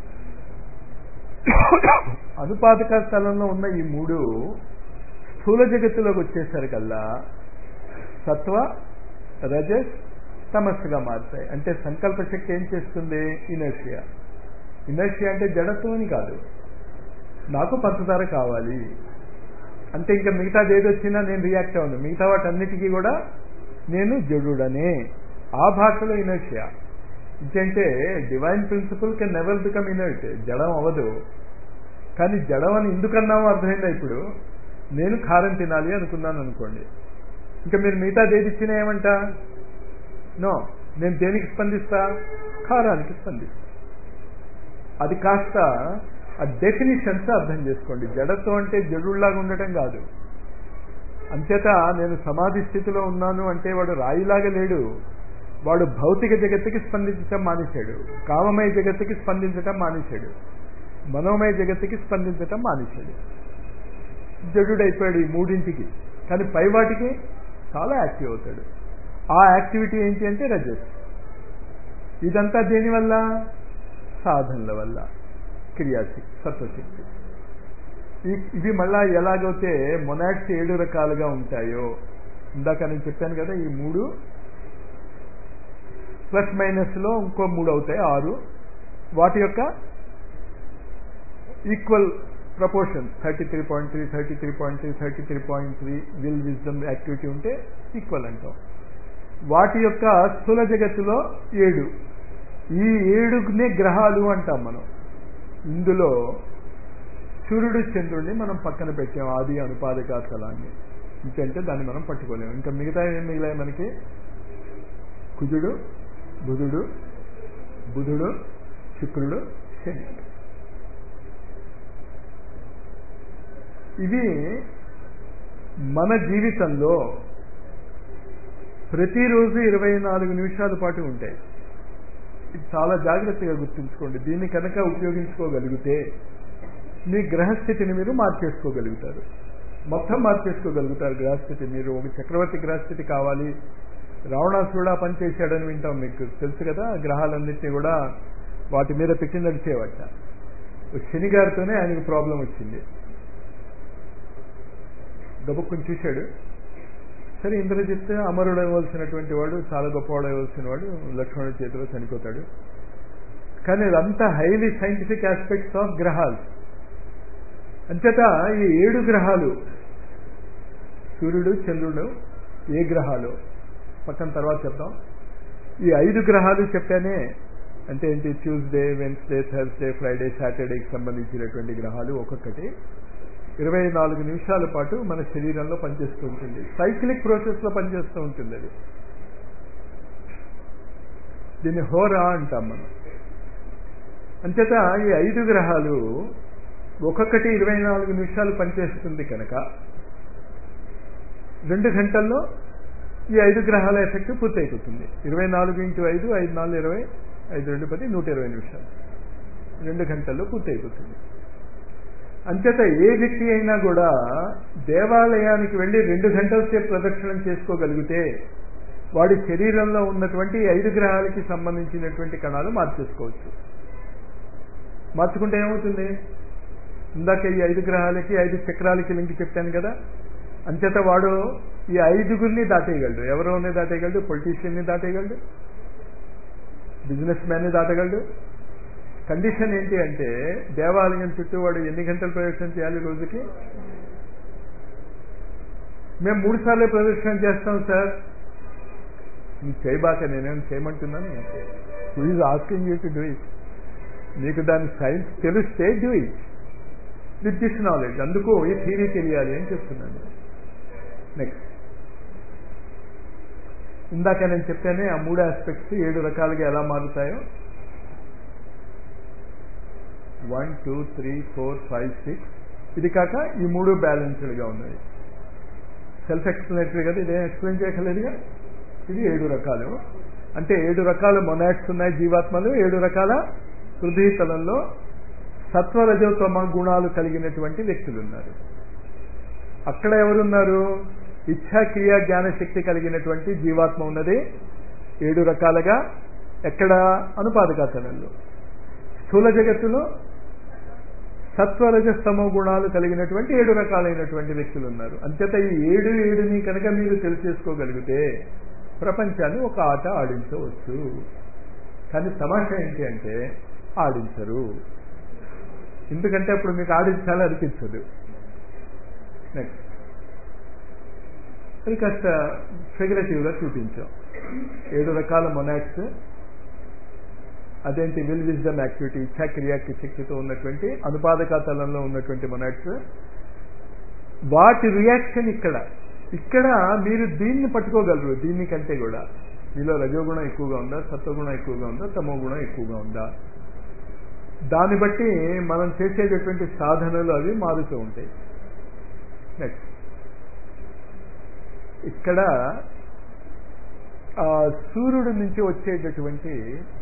అనుపాదక స్థలంలో ఉన్న ఈ మూడు స్థూల జగత్తులోకి వచ్చేసరికల్లా సత్వ రజస్ తమస్సుగా మారుతాయి అంటే సంకల్ప శక్తి ఏం చేస్తుంది ఇనర్షియా ఇనర్షియా అంటే జడత్వం కాదు నాకు పంచదార కావాలి అంటే ఇంకా మిగతాది ఏది వచ్చినా నేను రియాక్ట్ అవ్వను మిగతా వాటన్నిటికీ కూడా నేను జడుడనే ఆ భాషలో ఇనర్షియా ఇదంటే divine principle can never become inert జడం అవ్వదు కానీ జడం అని ఎందుకన్నామో అర్థమైందా ఇప్పుడు నేను కారం తినాలి అనుకున్నాను అనుకోండి ఇంకా మీరు మిగతాది ఏది ఇచ్చినా ఏమంట నో నేను దేనికి స్పందిస్తా కారానికి స్పందిస్తా అది కాస్త ఆ డెఫినిషన్స్ అర్థం చేసుకోండి జడత్వం అంటే జడుల్లాగా ఉండటం కాదు అంచేత నేను సమాధి స్థితిలో ఉన్నాను అంటే వాడు రాయిలాగా లేడు వాడు భౌతిక జగత్తుకి స్పందించటం మానేశాడు కామమయ జగత్తుకి స్పందించటం మానేశాడు మనోమయ జగత్తుకి స్పందించటం మానేశాడు జడుడైపోయాడు ఈ మూడింటికి కానీ పై వాటికి చాలా యాక్టివ్ అవుతాడు ఆ యాక్టివిటీ ఏంటి అంటే రజస్ ఇదంతా దేనివల్ల సాధనల వల్ల క్రియాశక్తి సత్వశక్తి ఇవి మళ్ళా ఎలాగైతే మొనాట్స్ ఏడు రకాలుగా ఉంటాయో ఇందాక నేను చెప్పాను కదా ఈ మూడు ప్లస్ మైనస్ లో ఇంకో మూడు అవుతాయి ఆరు వాటి యొక్క equal proportion thirty three point three thirty three point three thirty three point three will wisdom activity ఉంటే ఈక్వల్ అంటాం వాటి యొక్క స్థూల జగత్తులో ఏడు ఈ ఏడునే గ్రహాలు అంటాం మనం ఇందులో సూర్యుడు చంద్రుడిని మనం పక్కన పెట్టాం ఆది అనుపాదక స్థలాన్ని ఇంకంటే దాన్ని మనం పట్టుకోలేము ఇంకా మిగతా ఏం మిగిలాయి మనకి కుజుడు బుధుడు బుధుడు శుక్రుడు శని ఇవి మన జీవితంలో ప్రతిరోజు ఇరవై నాలుగు నిమిషాల పాటు ఉంటాయి ఇది చాలా జాగ్రత్తగా గుర్తుంచుకోండి దీన్ని కనుక ఉపయోగించుకోగలిగితే మీ గ్రహస్థితిని మీరు మార్చేసుకోగలుగుతారు మొత్తం మార్చేసుకోగలుగుతారు గ్రహస్థితి మీరు ఒక చక్రవర్తి గ్రహస్థితి కావాలి రావణాసురుడు ఆ పని చేశాడని వింటాం మీకు తెలుసు కదా గ్రహాలన్నింటినీ కూడా వాటి మీద పెట్టి నడిచేవట శని గారితోనే ఆయనకు ప్రాబ్లం వచ్చింది గబుక్కుని చూశాడు సరే ఇంద్రజిత్ అమరుడు అవ్వాల్సినటువంటి వాడు చాలా గొప్పవాడు అవ్వాల్సిన వాడు లక్ష్మణుడి చేతిలో చనిపోతాడు కానీ అదంతా హైలీ సైంటిఫిక్ ఆస్పెక్ట్స్ ఆఫ్ గ్రహాలు అంచేత ఈ ఏడు గ్రహాలు సూర్యుడు చంద్రుడు ఏ గ్రహాలు పక్కన తర్వాత చెప్తాం ఈ ఐదు గ్రహాలు చెప్పానే అంటే ఏంటి ట్యూస్డే వెన్స్డే థర్స్డే ఫ్రైడే సాటర్డేకి సంబంధించినటువంటి గ్రహాలు ఒక్కొక్కటి ఇరవై నాలుగు నిమిషాల పాటు మన శరీరంలో పనిచేస్తూ ఉంటుంది సైక్లిక్ ప్రాసెస్లో పనిచేస్తూ ఉంటుంది అది దీన్ని హోరా అంటాం మనం అంచేత ఈ ఐదు గ్రహాలు ఒక్కొక్కటి ఇరవై నాలుగు నిమిషాలు పనిచేస్తుంది కనుక రెండు గంటల్లో ఈ ఐదు గ్రహాల ఎఫెక్ట్ పూర్తయిపోతుంది ఇరవై నాలుగు ఇంటూ ఐదు ఐదు నాలుగు ఇరవై ఐదు రెండు పది నూట ఇరవై నిమిషాలు రెండు గంటల్లో పూర్తయిపోతుంది అంచేత ఏ వ్యక్తి అయినా కూడా దేవాలయానికి వెళ్ళి రెండు గంటల సేపు ప్రదక్షిణం చేసుకోగలిగితే వాడి శరీరంలో ఉన్నటువంటి ఐదు గ్రహాలకి సంబంధించినటువంటి కణాలు మార్చేసుకోవచ్చు మార్చుకుంటే ఏమవుతుంది ఇందాక ఈ ఐదు గ్రహాలకి ఐదు చక్రాలకి లింక్ చెప్పాను కదా అంచేత వాడు ఈ ఐదుగురిని దాటేయగలడు ఎవరోనే దాటేయగలడు పొలిటీషియన్ని దాటేయగలడు బిజినెస్ మ్యాన్ని దాటగలడు కండిషన్ ఏంటి అంటే దేవాలయం చుట్టూ వాడు ఎన్ని గంటలు ప్రదర్శన చేయాలి రోజుకి మేము మూడు సార్లు ప్రదర్శన చేస్తాం సార్ నువ్వు చేయబాక నేనేం చేయమంటున్నాను is asking you to do it నీకు దాని సైన్స్ తెలిస్తే do it with this knowledge అందుకు ఈ థీరీ తెలియాలి అని చెప్తున్నాను నెక్స్ట్ ఇందాక నేను చెప్పానే ఆ మూడు ఆస్పెక్ట్స్ ఏడు రకాలుగా ఎలా మారుతాయో one two three four five six ఇది కాక ఈ మూడు బ్యాలెన్స్డ్గా ఉన్నాయి సెల్ఫ్ ఎక్స్ప్లెనేటరీ కదా ఇదేం ఎక్స్ప్లెయిన్ చేయగలదుగా ఇది ఏడు రకాలు అంటే ఏడు రకాల మొనాట్స్ ఉన్నాయి జీవాత్మలు ఏడు రకాల హృదయ తలంలో సత్వరజోతమ గుణాలు కలిగినటువంటి వ్యక్తులు ఉన్నారు అక్కడ ఎవరున్నారు ఇచ్ఛా క్రియా జ్ఞాన శక్తి కలిగినటువంటి జీవాత్మ ఉన్నది ఏడు రకాలుగా ఎక్కడ అనుపాదకాచలంలో స్థూల జగత్తులో సత్వరజస్తమో గుణాలు కలిగినటువంటి ఏడు రకాలైనటువంటి వ్యక్తులు ఉన్నారు అంచేత ఈ ఏడు ఏడుని కనుక మీరు తెలిసేసుకోగలిగితే ప్రపంచాన్ని ఒక ఆట ఆడించవచ్చు కానీ తమాషా ఏంటి అంటే ఆడించరు ఎందుకంటే అప్పుడు మీకు ఆడించాలి అనిపించదు నెక్స్ట్ అది కాస్త ఫిగరేటివ్గా చూపించాం ఏడు రకాల మొనాక్స్ అదేంటి విల్ విజ్డమ్ యాక్టివిటీ ఇచ్ఛా క్రియాకి శక్తితో ఉన్నటువంటి అనుపాదక తలంలో ఉన్నటువంటి మొనాక్స్ వాటి రియాక్షన్ ఇక్కడ ఇక్కడ మీరు దీన్ని పట్టుకోగలరు దీని కంటే కూడా మీలో రజోగుణం ఎక్కువగా ఉందా సత్వగుణం ఎక్కువగా ఉందా తమో గుణం ఎక్కువగా ఉందా దాన్ని బట్టి మనం చేసేటటువంటి సాధనలు అవి మారుతూ ఉంటాయి నెక్స్ట్ ఇక్కడ సూర్యుడి నుంచి వచ్చేటటువంటి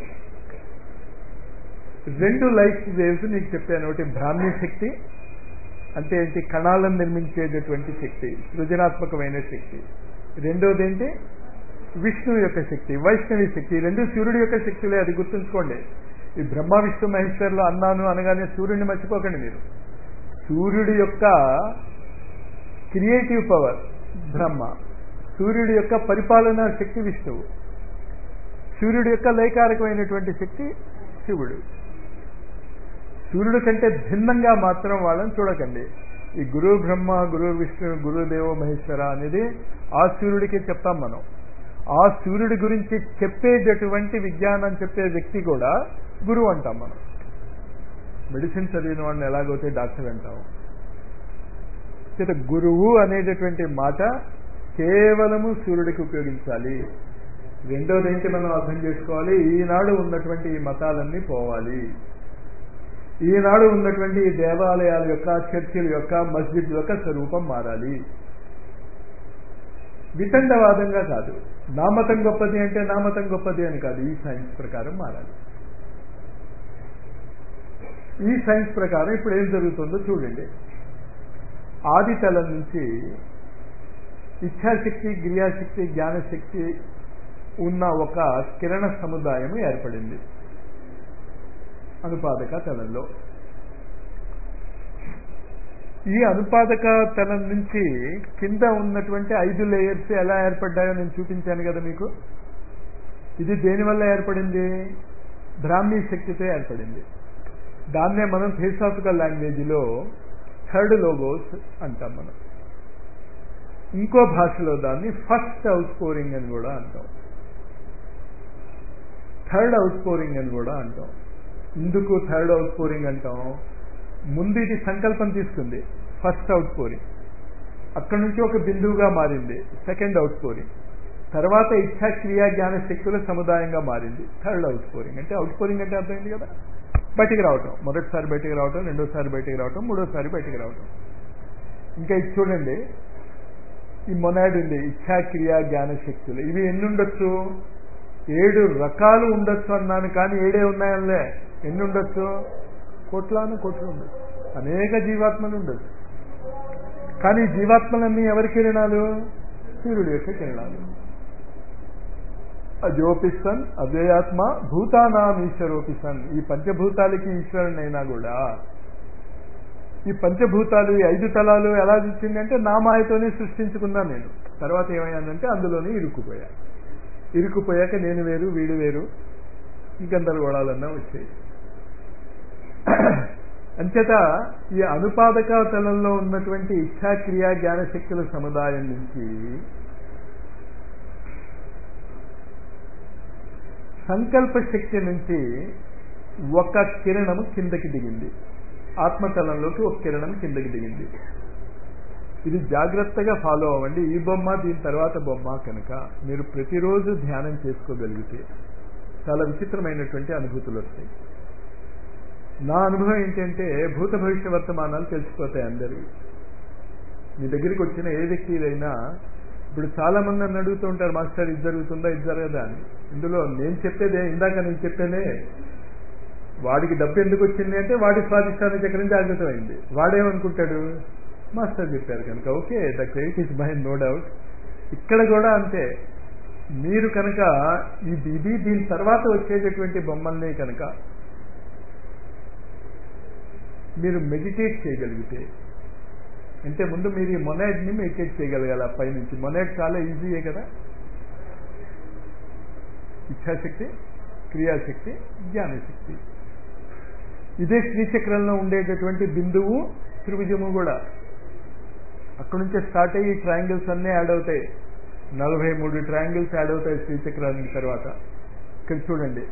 రెండు లైట్ వేవ్స్ నీకు చెప్పాను ఒకటి బ్రాహ్మీ శక్తి అంటే ఏంటి కణాలను నిర్మించేటటువంటి శక్తి సృజనాత్మకమైన శక్తి రెండోది ఏంటి విష్ణువు యొక్క శక్తి వైష్ణవి శక్తి రెండు సూర్యుడి యొక్క శక్తులే అది గుర్తుంచుకోండి ఈ బ్రహ్మ విష్ణు మహేశ్వర్లో అన్నాను అనగానే సూర్యుడిని మర్చిపోకండి మీరు సూర్యుడి యొక్క క్రియేటివ్ పవర్ బ్రహ్మ సూర్యుడి యొక్క పరిపాలనా శక్తి విష్ణువు సూర్యుడి యొక్క లయకారకమైనటువంటి శక్తి శివుడు సూర్యుడి కంటే భిన్నంగా మాత్రం వాళ్ళని చూడకండి ఈ గురు బ్రహ్మ గురు విష్ణు గురుదేవ మహేశ్వర అనేది ఆ సూర్యుడికి చెప్తాం మనం ఆ సూర్యుడి గురించి చెప్పేటటువంటి విజ్ఞానం చెప్పే వ్యక్తి కూడా గురువు అంటాం మనం మెడిసిన్ చదివిన వాడిని ఎలాగైతే డాక్టర్ అంటాం గురువు అనేటటువంటి మాట కేవలము సూర్యుడికి ఉపయోగించాలి రెండోది ఏంటి మనం అర్థం చేసుకోవాలి ఈనాడు ఉన్నటువంటి ఈ మతాలన్నీ పోవాలి ఈనాడు ఉన్నటువంటి ఈ దేవాలయాల యొక్క చర్చిల యొక్క మస్జిద్ యొక్క స్వరూపం మారాలి వితండవాదంగా కాదు నామతం గొప్పది అంటే నామతం గొప్పది అని కాదు ఈ సైన్స్ ప్రకారం మారాలి ఈ సైన్స్ ప్రకారం ఇప్పుడు ఏం జరుగుతుందో చూడండి ఆది తలం నుంచి ఇచ్ఛాశక్తి క్రియాశక్తి జ్ఞానశక్తి ఉన్న ఒక కిరణ సముదాయం ఏర్పడింది అనుపాదక తలంలో ఈ అనుపాదక తలం నుంచి కింద ఉన్నటువంటి ఐదు లేయర్స్ ఎలా ఏర్పడ్డాయో నేను చూపించాను కదా మీకు ఇది దేనివల్ల ఏర్పడింది బ్రాహ్మీ శక్తితో ఏర్పడింది దాన్నే మనం థియోసాఫికల్ లాంగ్వేజ్లో థర్డ్ లోగోస్ అంటాం మనం ఇంకో భాషలో దాన్ని ఫస్ట్ అవుట్ పోరింగ్ అని కూడా అంటాం థర్డ్ అవుట్ పోరింగ్ అని కూడా అంటాం ఎందుకు థర్డ్ అవుట్ పోరింగ్ అంటాం ముందు ఇది సంకల్పం తీసుకుంది ఫస్ట్ అవుట్ పోరింగ్ అక్కడి నుంచి ఒక బిందువుగా మారింది సెకండ్ అవుట్ పోరింగ్ తర్వాత ఇచ్ఛా క్రియా జ్ఞాన శక్తుల సముదాయంగా మారింది థర్డ్ అవుట్ పోరింగ్ అంటే అవుట్ పోరింగ్ అంటే అర్థమైంది కదా బయటికి రావటం మొదటిసారి బయటికి రావటం రెండోసారి బయటికి రావటం మూడోసారి బయటికి రావటం ఇంకా ఇది చూడండి ఈ మొనాడ్ ఉంది ఇచ్ఛా క్రియా జ్ఞాన శక్తులు ఇవి ఎన్ని ఉండొచ్చు ఏడు రకాలు ఉండొచ్చు అన్నాను కానీ ఏడే ఉన్నాయనిలే ఎన్ని ఉండొచ్చు కోట్లాను కోట్లు ఉండొచ్చు అనేక జీవాత్మలు ఉండొచ్చు కానీ జీవాత్మలన్నీ ఎవరి కిరణాలు సూర్యుడి యొక్క కిరణాలు అజోపిసన్ అవ్యయాత్మ భూతానాం ఈశ్వరోపిసన్ ఈ పంచభూతాలకి ఈశ్వరునైనా కూడా ఈ పంచభూతాలు ఈ ఐదు తలాలు ఎలా వచ్చిందంటే నా మాయతోనే సృష్టించుకున్నా నేను తర్వాత ఏమయ్యానంటే అందులోనే ఇరుక్కుపోయా ఇరుక్కుపోయాక నేను వేరు వీడు వేరు గందరగోళాలన్నా వచ్చాయి అంచేత ఈ అనుపాదక తలంలో ఉన్నటువంటి ఇచ్ఛా క్రియా జ్ఞానశక్తుల సముదాయం నుంచి సంకల్ప శక్తి నుంచి ఒక కిరణము కిందకి దిగింది ఆత్మతలంలోకి ఒక కిరణం కిందకి దిగింది ఇది జాగ్రత్తగా ఫాలో అవ్వండి ఈ బొమ్మ దీని తర్వాత బొమ్మ కనుక మీరు ప్రతిరోజు ధ్యానం చేసుకోగలిగితే చాలా విచిత్రమైనటువంటి అనుభూతులు వస్తాయి నా అనుభవం ఏంటంటే భూత భవిష్య వర్తమానాలు తెలిసిపోతాయి అందరివి మీ దగ్గరికి వచ్చిన ఏ వ్యక్తిదైనా ఇప్పుడు చాలా మంది నన్ను అడుగుతూ ఉంటారు మాస్టర్ ఇది జరుగుతుందా ఇది జరగదా అని ఇందులో నేను చెప్పేదే ఇందాక నేను చెప్పేదే వాడికి డబ్బు ఎందుకు వచ్చింది అంటే వాడి స్వాధిష్టాన చక్రం జాగ్రత్త అయింది వాడేమనుకుంటాడు మాస్టర్ చెప్పారు కనుక okay the credit is by no doubt ఇక్కడ కూడా అంతే మీరు కనుక ఇది ఇది దీని తర్వాత వచ్చేటటువంటి బొమ్మల్ని కనుక మీరు మెడిటేట్ చేయగలిగితే అంటే ముందు మీరు ఈ మొనైడ్ని మెడిటేట్ చేయగలగాలి ఆ పైనుంచి మొనైడ్ చాలా ఈజీయే కదా ఇచ్ఛాశక్తి క్రియాశక్తి జ్ఞానశక్తి ఇదే శ్రీచక్రంలో ఉండేటటువంటి బిందువు త్రిభుజము కూడా అక్కడ నుంచే స్టార్ట్ అయ్యి ట్రయాంగిల్స్ అన్నీ యాడ్ అవుతాయి నలభై మూడు ట్రయాంగిల్స్ యాడ్ అవుతాయి శ్రీచక్రానికి తర్వాత ఇక్కడ చూడండి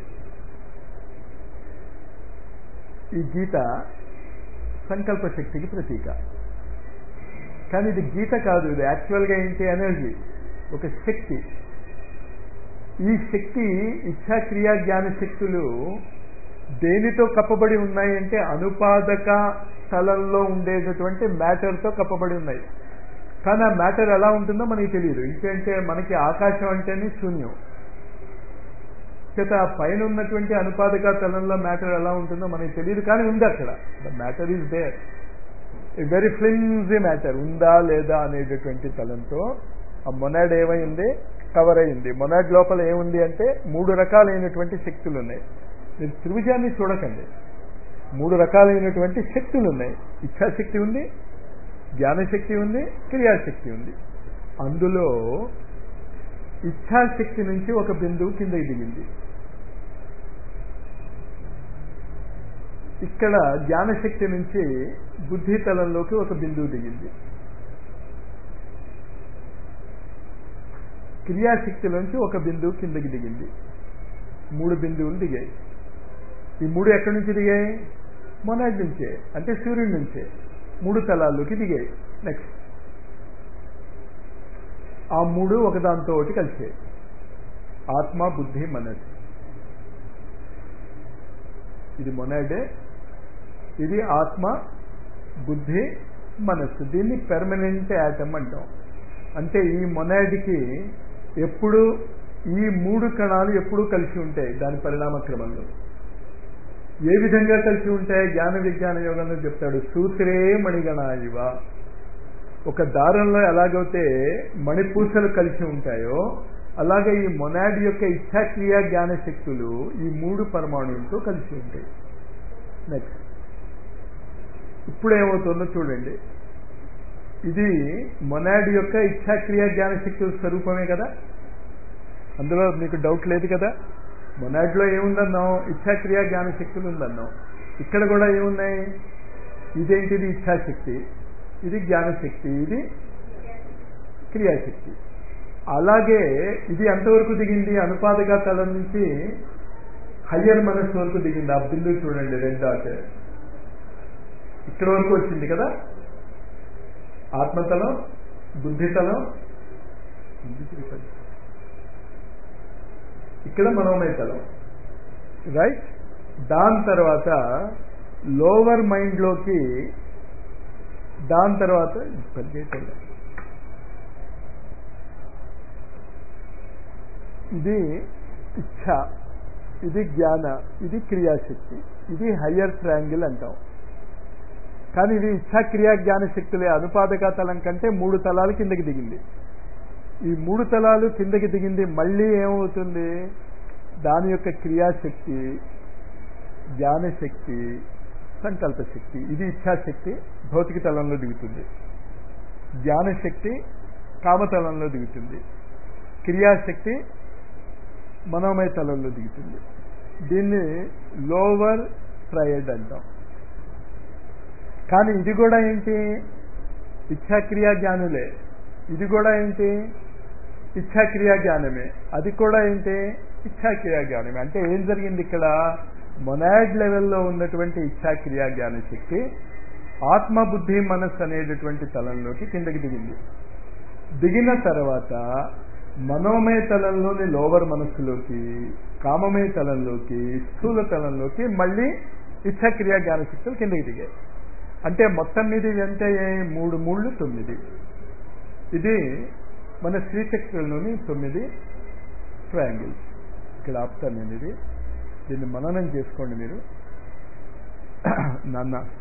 ఈ గీత సంకల్ప శక్తికి ప్రతీక కానీ ఇది గీత కాదు ఇది యాక్చువల్గా ఏంటి ఎనర్జీ ఒక శక్తి ఈ శక్తి ఇచ్ఛాక్రియా జ్ఞాన శక్తులు దేనితో కప్పబడి ఉన్నాయి అంటే అనుపాదక స్థలంలో ఉండేటటువంటి మ్యాటర్తో కప్పబడి ఉన్నాయి కానీ ఆ మ్యాటర్ ఎలా ఉంటుందో మనకి తెలియదు ఇంకంటే మనకి ఆకాశం అంటేనే శూన్యం చేత పైన ఉన్నటువంటి అనుపాదక తలంలో మ్యాటర్ ఎలా ఉంటుందో మనకి తెలియదు కానీ ఉంది అక్కడ the matter is there a very flimsy matter ఉందా లేదా అనేటటువంటి తలంతో ఆ మొనాడ్ ఏమైంది కవర్ అయింది మొనాడ్ లోపల ఏముంది అంటే మూడు రకాలైనటువంటి శక్తులు ఉన్నాయి మీరు త్రిభుజాన్ని చూడకండి మూడు రకాలైనటువంటి శక్తులు ఉన్నాయి ఇచ్ఛాశక్తి ఉంది జ్ఞానశక్తి ఉంది క్రియాశక్తి ఉంది అందులో ఇచ్ఛాశక్తి నుంచి ఒక బిందువు కిందకి దిగింది ఇక్కడ జ్ఞానశక్తి నుంచి బుద్ధి తలంలోకి ఒక బిందువు దిగింది క్రియాశక్తిలోంచి ఒక బిందువు కిందకి దిగింది మూడు బిందువులు దిగాయి ఈ మూడు ఎక్కడి నుంచి దిగాయి మొనాడ్ నుంచే అంటే సూర్యుడి నుంచే మూడు తలాల్లోకి దిగాయి నెక్స్ట్ ఆ మూడు ఒకదాంతో ఒకటి కలిసాయి ఆత్మ బుద్ధి మనస్సు ఇది మొనాడే ఇది ఆత్మ బుద్ధి మనస్సు దీన్ని పెర్మనెంట్ యాటమ్ అంటాం అంటే ఈ మొనాడికి ఎప్పుడు ఈ మూడు కణాలు ఎప్పుడూ కలిసి ఉంటాయి దాని పరిణామ క్రమంలో ఏ విధంగా కలిసి ఉంటాయి జ్ఞాన విజ్ఞాన యోగంలో చెప్తాడు సూత్రే మణిగణ ఇవ ఒక దారంలో ఎలాగైతే మణిపూసలు కలిసి ఉంటాయో అలాగే ఈ మొనాడ్ యొక్క ఇచ్ఛాక్రియ జ్ఞాన శక్తులు ఈ మూడు పరమాణువులతో కలిసి ఉంటాయి నెక్స్ట్ ఇప్పుడు ఏమవుతుందో చూడండి ఇది మొనాడ్ యొక్క ఇచ్ఛాక్రియ జ్ఞాన శక్తుల స్వరూపమే కదా అందులో మీకు డౌట్ లేదు కదా మొనాడ్లో ఏముందన్నాం ఇచ్ఛాక్రియ జ్ఞాన శక్తులు ఉందన్నాం ఇక్కడ కూడా ఏమున్నాయి ఇదేంటిది ఇచ్ఛాశక్తి ఇది జ్ఞానశక్తి ఇది క్రియాశక్తి అలాగే ఇది ఎంతవరకు దిగింది అనుపాదక తలం నుంచి హయ్యర్ మనస్సు వరకు దిగింది ఆ బిందువు చూడండి రెడ్ డాట్ ఇక్కడ వరకు వచ్చింది కదా ఆత్మతలం బుద్ధితలం ఇక్కడ మనోమయ తలం రైట్ దాని తర్వాత లోవర్ మైండ్లోకి దాని తర్వాత పనిచేయటం ఇది ఇచ్ఛ ఇది జ్ఞాన ఇది క్రియాశక్తి ఇది హయ్యర్ ట్రయాంగిల్ అంటాం కానీ ఇది ఇచ్ఛా క్రియా జ్ఞాన శక్తులే అనుపాదక తలం కంటే మూడు తలాలు కిందకి దిగింది ఈ మూడు తలాలు కిందకి దిగింది మళ్ళీ ఏమవుతుంది దాని యొక్క క్రియాశక్తి జ్ఞానశక్తి సంకల్ప శక్తి ఇది ఇచ్ఛాశక్తి భౌతిక తలంలో దిగుతుంది జ్ఞానశక్తి కామతలంలో దిగుతుంది క్రియాశక్తి మనోమయ తలంలో దిగుతుంది దీన్ని లోవర్ ట్రయడ్ అంటాం కానీ ఇది కూడా ఏంటి ఇచ్ఛాక్రియా జ్ఞానులే ఇది కూడా ఏంటి ఇచ్ఛాక్రియా జ్ఞానమే అది కూడా ఏంటి ఇచ్ఛాక్రియా జ్ఞానమే అంటే ఏం జరిగింది ఇక్కడ మొనాడ్ లెవెల్లో ఉన్నటువంటి ఇచ్ఛాక్రియా జ్ఞాన శక్తి ఆత్మబుద్ధి మనస్సు అనేటటువంటి తలంలోకి కిందకి దిగింది దిగిన తర్వాత మనోమయ తలంలోని లోవర్ మనస్సులోకి కామమయ తలంలోకి స్థూల తలంలోకి మళ్ళీ ఇచ్ఛాక్రియా జ్ఞాన శక్తులు కిందకి దిగాయి అంటే మొత్తం మీద ఇవి ఎంత మూడు మూడు తొమ్మిది ఇది మన శ్రీచక్రంలోని తొమ్మిది ట్రయాంగిల్స్ ఇక్కడ ఆపుతాను నేను ఇది దీన్ని మననం చేసుకోండి మీరు నాన్న